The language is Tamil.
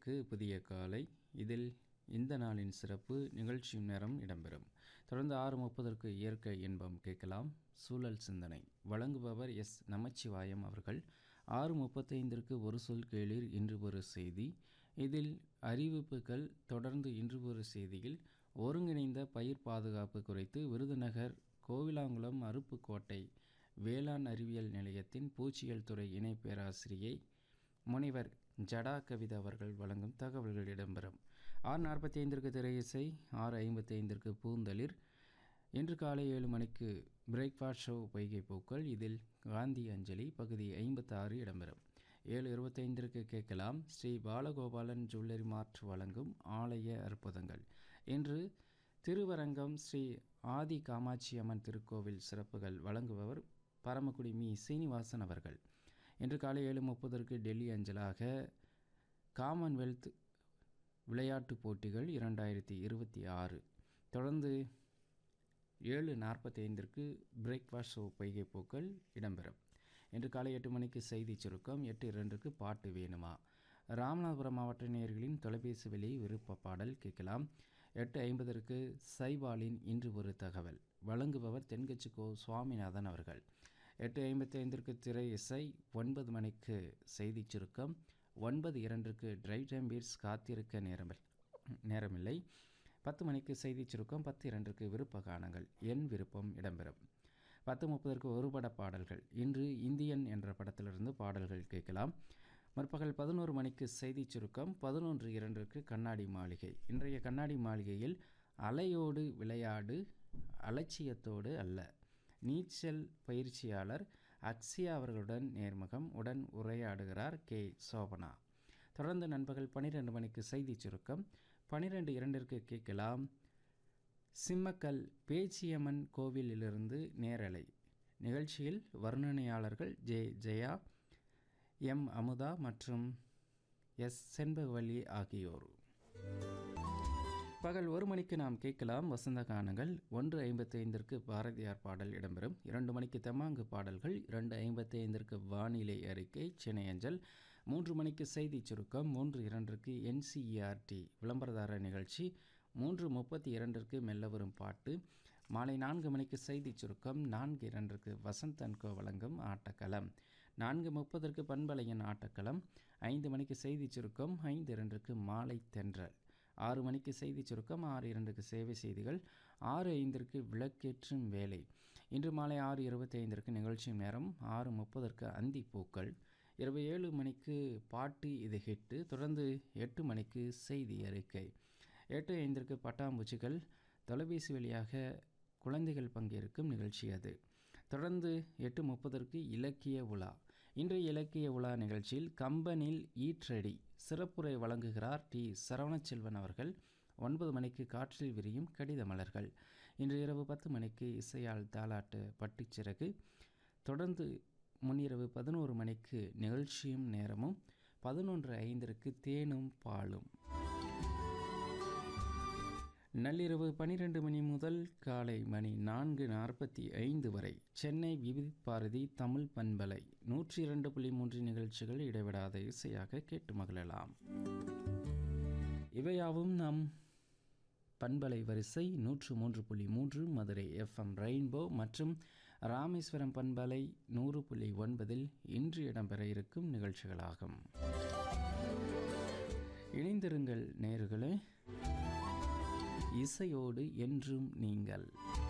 ஐந்திற்கு புதிய காலை இதில் இந்த நாளின் சிறப்பு நிகழ்ச்சியும் நேரம் இடம்பெறும் தொடர்ந்து ஆறு முப்பதற்கு இயற்கை இன்பம் கேட்கலாம் சூழல் சிந்தனை வழங்குபவர் எஸ் நமச்சிவாயம் அவர்கள் ஆறு முப்பத்தைந்திற்கு ஒரு சொல் கேளீர் இன்று ஒரு செய்தி இதில் அறிவிப்புகள் தொடர்ந்து இன்று ஒரு செய்தியில் ஒருங்கிணைந்த பயிர் பாதுகாப்பு குறித்து விருதுநகர் கோவிலாங்குளம் அருப்புக்கோட்டை வேளாண் அறிவியல் நிலையத்தின் பூச்சியல் துறை இணை பேராசிரியை முனைவர் ஜடா கவிதா அவர்கள் வழங்கும் தகவல்கள் இடம்பெறும் ஆறு நாற்பத்தி ஐந்திற்கு திரையிசை ஆறு ஐம்பத்தி ஐந்திற்கு பூந்தளிர் இன்று காலை ஏழு மணிக்கு பிரேக்ஃபாஸ்ட் ஷோ பொய்கை பூக்கள் இதில் காந்தி அஞ்சலி பகுதி ஐம்பத்தாறு இடம்பெறும் ஏழு இருபத்தைந்திற்கு கேட்கலாம் ஸ்ரீ பாலகோபாலன் ஜுவல்லரி மார்ட் வழங்கும் ஆலய அற்புதங்கள் இன்று திருவரங்கம் ஸ்ரீ ஆதி காமாட்சி அம்மன் திருக்கோவில் சிறப்புகள் வழங்குபவர் பரமக்குடி மீ சீனிவாசன் அவர்கள் இன்று காலை ஏழு முப்பதற்கு டெல்லி அஞ்சலாக காமன்வெல்த் விளையாட்டுப் போட்டிகள் இரண்டாயிரத்தி இருபத்தி ஆறு தொடர்ந்து ஏழு நாற்பத்தி ஐந்திற்கு பிரேக்ஃபாஸ்ட் ஷோ பொய்கை பூக்கள் இடம்பெறும் இன்று காலை எட்டு மணிக்கு செய்தி சுருக்கம் எட்டு இரண்டுக்கு பாட்டு வேணுமா ராமநாதபுரம் மாவட்ட நேயர்களின் தொலைபேசி வெளி விருப்ப பாடல் கேட்கலாம் எட்டு ஐம்பதற்கு சைபாலின் இன்று ஒரு தகவல் வழங்குபவர் தென்கட்சி கோ சுவாமிநாதன் அவர்கள் எட்டு ஐம்பத்தி ஐந்திற்கு திரை இசை ஒன்பது மணிக்கு செய்தி சுருக்கம் ஒன்பது இரண்டுக்கு டிரைவ் டைம் பீட்ஸ் காத்திருக்க நேரமில் நேரமில்லை பத்து மணிக்கு செய்தி சுருக்கம் பத்து இரண்டுக்கு விருப்ப கானங்கள் என் விருப்பம் இடம்பெறும் பத்து முப்பதற்கு ஒரு பட பாடல்கள் இன்று இந்தியன் என்ற படத்திலிருந்து பாடல்கள் கேட்கலாம் முற்பகல் பதினோரு மணிக்கு செய்தி சுருக்கம் பதினொன்று இரண்டிற்கு கண்ணாடி மாளிகை இன்றைய கண்ணாடி மாளிகையில் அலையோடு விளையாடு அலட்சியத்தோடு அல்ல நீச்சல் பயிற்சியாளர் அக்ஸியா அவர்களுடன் நேர்முகம் உடன் உரையாடுகிறார் கே சோபனா தொடர்ந்து நண்பகல் பன்னிரெண்டு மணிக்கு செய்தி சுருக்கம் பன்னிரெண்டு இரண்டிற்கு கேட்கலாம் சிம்மக்கல் பேச்சியம்மன் கோவிலிலிருந்து நேரலை நிகழ்ச்சியில் வர்ணனையாளர்கள் ஜே ஜெயா எம் அமுதா மற்றும் எஸ் செண்பகவல்லி ஆகியோர் பகல் ஒரு மணிக்கு நாம் கேட்கலாம் வசந்த கானங்கள் ஒன்று ஐம்பத்தி ஐந்திற்கு பாரதியார் பாடல் இடம்பெறும் இரண்டு மணிக்கு தெம்மாங்கு பாடல்கள் இரண்டு ஐம்பத்தி ஐந்திற்கு வானிலை அறிக்கை சென்னை அஞ்சல் மூன்று மணிக்கு செய்தி சுருக்கம் மூன்று இரண்டிற்கு என்சிஇஆர்டி விளம்பரதார நிகழ்ச்சி மூன்று முப்பத்தி இரண்டிற்கு மெல்ல வரும் பாட்டு மாலை நான்கு மணிக்கு செய்தி சுருக்கம் நான்கு இரண்டிற்கு வசந்த் அன்கோ வழங்கும் ஆட்டக்களம் நான்கு முப்பதற்கு பண்பலையின் ஆட்டக்களம் ஐந்து மணிக்கு செய்தி சுருக்கம் ஐந்து இரண்டுக்கு மாலை தென்றல் ஆறு மணிக்கு செய்தி சுருக்கம் ஆறு இரண்டுக்கு சேவை செய்திகள் ஆறு ஐந்திற்கு விளக்கேற்றும் வேலை இன்று மாலை ஆறு இருபத்தி ஐந்திற்கு நிகழ்ச்சியும் நேரம் ஆறு முப்பதற்கு அந்தி பூக்கள் இரவு ஏழு மணிக்கு பாட்டு இது ஹிட்டு தொடர்ந்து எட்டு மணிக்கு செய்தி அறிக்கை எட்டு ஐந்திற்கு பட்டாம்பூச்சிகள் தொலைபேசி வழியாக குழந்தைகள் பங்கேற்கும் நிகழ்ச்சி அது தொடர்ந்து எட்டு முப்பதற்கு இலக்கிய உலா இன்றைய இலக்கிய உலா நிகழ்ச்சியில் கம்பனில் ஈற்றடி சிறப்புரை வழங்குகிறார் டி சரவணச்செல்வன் அவர்கள் ஒன்பது மணிக்கு காற்றில் விரியும் கடித மலர்கள் இன்று இரவு பத்து மணிக்கு இசையால் தாலாட்டு பட்டுச்சிறகு தொடர்ந்து முன்னிரவு பதினோரு மணிக்கு நிகழ்ச்சியும் நேரமும் பதினொன்று ஐந்திற்கு தேனும் பாலும் நள்ளிரவு பனிரெண்டு மணி முதல் காலை மணி நான்கு நாற்பத்தி ஐந்து வரை சென்னை விவித் பாரதி தமிழ் பண்பலை நூற்றி இரண்டு புள்ளி மூன்று நிகழ்ச்சிகள் இடைவிடாத இசையாக கேட்டு மகிழலாம் இவையாவும் நம் பண்பலை வரிசை நூற்று மூன்று புள்ளி மூன்று மதுரை எஃப்எம் ரெயின்போ மற்றும் ராமேஸ்வரம் பண்பலை நூறு புள்ளி ஒன்பதில் இன்று இடம்பெற இருக்கும் நிகழ்ச்சிகளாகும் இணைந்திருங்கள் நேர்களே இசையோடு என்றும் நீங்கள்